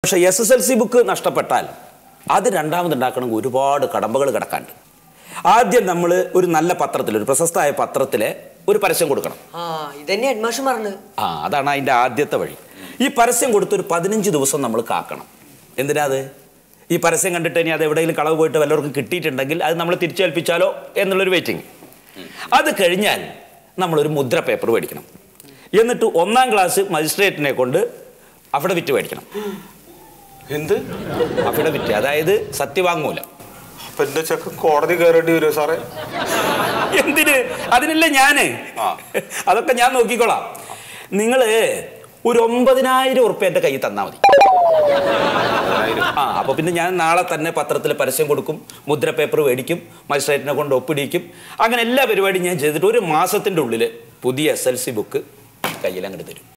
പക്ഷേ S S L C book നഷ്ടപ്പെട്ടാൽ അത് രണ്ടാമത് ഉണ്ടാക്കണമെങ്കിൽ ഒരുപാട് കടമ്പകൾ കിടക്കാണ്ട് ആദ്യം നമ്മൾ ഒരു നല്ല പത്രത്തിൽ ഒരു പ്രശസ്തമായ പത്രത്തിലെ ഒരു പരസ്യം കൊടുക്കണം ആ ഇതന്നെ ഹെഡ്മാഷ് പറഞ്ഞത് ആ അതാണ് അതിൻ്റെ ആദ്യത്തെ വഴി ഈ പരസ്യം കൊടുത്ത് ഒരു പതിനഞ്ച് ദിവസം നമ്മൾ കാക്കണം എന്തിനാ അത് ഈ പരസ്യം കണ്ടിട്ട് ഇനി അത് എവിടെയെങ്കിലും കളവ് പോയിട്ട് വല്ലവർക്കും കിട്ടിയിട്ടുണ്ടെങ്കിൽ അത് നമ്മൾ തിരിച്ചേൽപ്പിച്ചാലോ എന്നുള്ളൊരു വെയിറ്റിംഗ് അത് കഴിഞ്ഞാൽ നമ്മളൊരു മുദ്ര പേപ്പർ മേടിക്കണം എന്നിട്ട് ഒന്നാം ക്ലാസ് മജിസ്ട്രേറ്റിനെ കൊണ്ട് അഫിഡവിറ്റ് മേടിക്കണം എന്ത് അഫിഡവിറ്റ് അതായത് സത്യവാങ്മൂലം അപ്പൊ എന്റെ ചെക്കൻ കോടതി കയറേണ്ടി വരുമോ സാറേ എന്തിന് അതിനല്ലേ ഞാന് ആ. അതൊക്കെ ഞാൻ നോക്കിക്കോളാം നിങ്ങള് ഒരു ഒമ്പതിനായിരം ഉറുപ്പ്യ എൻ്റെ കയ്യിൽ തന്നാൽ മതി ആ അപ്പൊ പിന്നെ ഞാൻ നാളെ തന്നെ പത്രത്തിൽ പരസ്യം കൊടുക്കും മുദ്ര പേപ്പർ മേടിക്കും മജിസ്ട്രേറ്റിനെ കൊണ്ട് ഒപ്പിടിക്കും അങ്ങനെ എല്ലാ പരിപാടിയും ഞാൻ ചെയ്തിട്ട് ഒരു മാസത്തിന്റെ ഉള്ളിൽ പുതിയ എസ് എൽ സി ബുക്ക് കയ്യിൽ അങ്ങോട്ട് തരും